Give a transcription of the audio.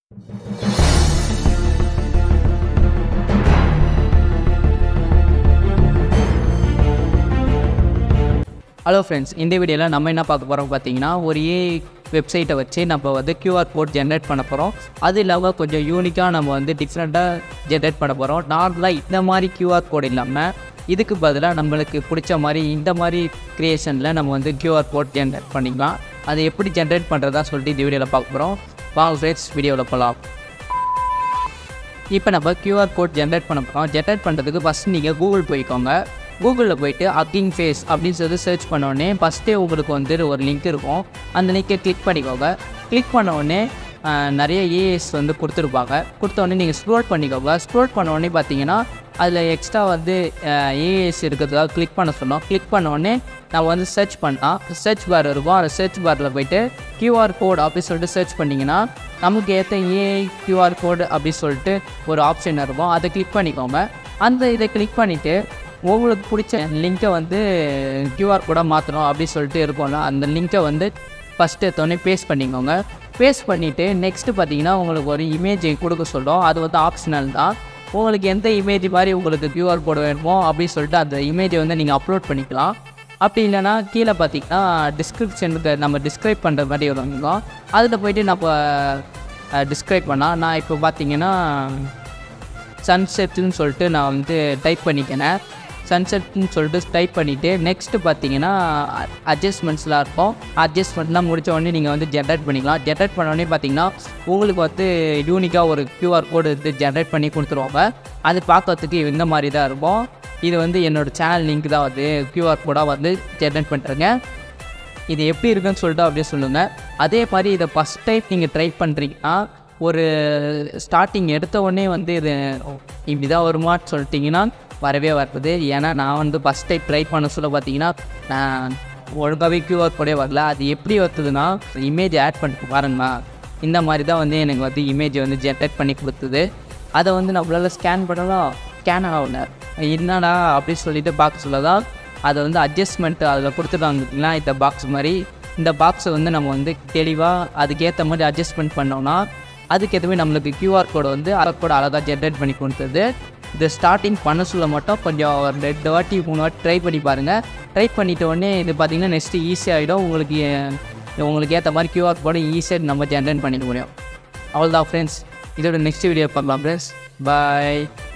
hello friends இந்த வீடியோவில் நம்ம என்ன பார்க்க போகிறோம் பார்த்தீங்கன்னா ஒரு ஏ வெப்சைட்டை வச்சு நம்ம வந்து கியூஆர் கோட் ஜென்ரேட் பண்ண போகிறோம் அது இல்லாமல் கொஞ்சம் யூனிக்காக நம்ம வந்து டிஃப்ரெண்ட்டாக ஜென்ரேட் பண்ண போகிறோம் நார்மலாக இந்த மாதிரி கியூஆர் கோட் இல்லாமல் இதுக்கு பதிலாக நம்மளுக்கு பிடிச்ச மாதிரி இந்த மாதிரி க்ரியேஷனில் நம்ம வந்து கியூஆர் கோட் ஜென்ரேட் பண்ணிக்கலாம் அதை எப்படி ஜென்ரேட் பண்ணுறதா சொல்லிட்டு இந்த வீடியோவில் பார்க்க போகிறோம் வாங்க ஃப்ரெண்ட்ஸ் வீடியோவில் போகலாம் இப்போ நம்ம கியூஆர் கோட் ஜென்ரேட் பண்ண போகிறோம் ஜென்ரேட் பண்ணுறதுக்கு ஃபஸ்ட் நீங்கள் கூகுள் போய்க்கோங்க கூகுளில் போயிட்டு அக்கிங் ஃபேஸ் அப்படின்னு சொல்லி சர்ச் பண்ணோடனே ஃபஸ்ட்டே உங்களுக்கு வந்து ஒரு லிங்க் இருக்கும் அந்த லிங்கை கிளிக் பண்ணிக்கோங்க கிளிக் பண்ண உடனே ஆஹ், நிறைய ஏஎஸ் வந்து கொடுத்துருப்பாங்க கொடுத்த உடனே நீங்கள் ஸ்க்ரோல் பண்ணிக்கோங்க ஸ்க்ரோல் பண்ண உடனே பார்த்தீங்கன்னா அதில் எக்ஸ்ட்ரா வந்து ஏஎஸ் இருக்கிறதுக்காக கிளிக் பண்ண சொன்னோம் கிளிக் பண்ண உடனே நம்ம வந்து சர்ச் பண்ணால் சர்ச் பார் இருக்கும் அந்த சர்ச் பாரில் போயிட்டு கியூஆர் கோட் அப்படின்னு சொல்லிட்டு சர்ச் பண்ணிங்கன்னா நமக்கு ஏற்ற ஏஐ கியூஆர் கோடு அப்படின்னு சொல்லிட்டு ஒரு ஆப்ஷன் இருக்கும் அதை கிளிக் பண்ணிக்கோங்க அந்த இதை கிளிக் பண்ணிவிட்டு உங்களுக்கு பிடிச்ச லிங்க்கை வந்து கியூஆர் கோடாக மாற்றணும் அப்படின்னு சொல்லிட்டு இருக்கும்ல அந்த லிங்க்கை வந்து ஃபஸ்ட்டு எடுத்தோடனே பேஸ்ட் பண்ணிக்கோங்க பேஸ்ட் பண்ணிவிட்டு நெக்ஸ்ட்டு பார்த்தீங்கன்னா உங்களுக்கு ஒரு இமேஜ் கொடுக்க சொல்லும் அது வந்து ஆப்ஷனல் தான் உங்களுக்கு எந்த இமேஜ் மாதிரி உங்களுக்கு கியூஆர் கோடு வேணுமோ அப்படின்னு சொல்லிட்டு அந்த இமேஜை வந்து நீங்கள் அப்லோட் பண்ணிக்கலாம் அப்படி இல்லைன்னா கீழே பார்த்தீங்கன்னா டிஸ்கிரிப்ஷனுக்கு நம்ம டிஸ்கிரைப் பண்ணுற மாதிரி இருக்கும் அதில் போயிட்டு நம்ம டிஸ்கிரைப் பண்ணால் நான் இப்போ பார்த்தீங்கன்னா சன்செட்னு சொல்லிட்டு நான் வந்து டைப் பண்ணிக்கினேன் சன்செட்னு சொல்லிட்டு டைப் பண்ணிவிட்டு நெக்ஸ்ட்டு பார்த்தீங்கன்னா அட்ஜஸ்ட்மெண்ட்ஸ்லாம் இருக்கும் அட்ஜஸ்ட்மெண்ட்லாம் முடிச்ச உடனே நீங்கள் வந்து ஜென்ரேட் பண்ணிக்கலாம் ஜென்ரேட் பண்ண உடனே பார்த்தீங்கன்னா உங்களுக்கு வந்து யூனிக்காக ஒரு கியூஆர் கோடு வந்து ஜென்ரேட் பண்ணி கொடுத்துருவாங்க அது பார்க்கறதுக்கு இந்த மாதிரி தான் இருக்கும் இது வந்து என்னோடய சேனல் லிங்க் தான் வந்து கியூஆர் கோடாக வந்து ஜென்ரேட் பண்ணுறேங்க இது எப்படி இருக்குன்னு சொல்லிட்டு அப்படியே சொல்லுங்கள் அதே மாதிரி இதை ஃபஸ்ட் டைம் நீங்கள் ட்ரை பண்ணுறீங்கன்னா ஒரு ஸ்டார்டிங் எடுத்த உடனே வந்து இது இப்படி தான் வருமான்னு சொல்லிட்டிங்கன்னா வரவே வராது ஏன்னா நான் வந்து ஃபஸ்ட் டைம் ட்ரை பண்ண சொல்ல பார்த்தீங்கன்னா நான் ஒழுங்காகவே கியூஆர் கோடே வரல அது எப்படி வருதுன்னா இமேஜ் ஆட் பண்ணிட்டு பாருங்களா இந்த மாதிரி தான் வந்து எனக்கு வந்து இமேஜ் வந்து ஜென்ரேட் பண்ணி கொடுத்தது அதை வந்து நம்மளால் ஸ்கேன் பண்ணலாம் ஸ்கேன் ஆகல என்னடா அப்படின்னு சொல்லிட்டு பார்க்க சொல்ல தான் அதை வந்து அட்ஜஸ்ட்மெண்ட் அதில் கொடுத்துட்டாங்க பார்த்தீங்களா இந்த பாக்ஸ் மாதிரி இந்த பாக்ஸை வந்து நம்ம வந்து தெளிவாக அதுக்கேற்ற மாதிரி அட்ஜஸ்ட்மெண்ட் பண்ணோம்னா அதுக்கேற்ற மாதிரி நம்மளுக்கு கியூஆர் கோடை வந்து ஆர் கோடை அழகாக ஜென்ரேட் பண்ணி கொடுத்தது இது ஸ்டார்டிங் பண்ண சொல்ல மட்டும் கொஞ்சம் ஒரு ரெண்டு வாட்டி மூணு வாட்டி ட்ரை பண்ணி பாருங்கள் ட்ரை பண்ணிட்ட உடனே இது பார்த்தீங்கன்னா நெக்ஸ்ட்டு ஈஸியாகிடும் உங்களுக்கு அஹ், உங்களுக்கு ஏற்ற மாதிரி கியூஆர் கோடை ஈஸியாக நம்ம ஜென்ரேட் பண்ணிக்க முடியும் அவ்வளோதான் ஃப்ரெண்ட்ஸ் இதோட நெக்ஸ்ட் வீடியோ பார்க்கலாம் ஃப்ரெண்ட்ஸ் பாய்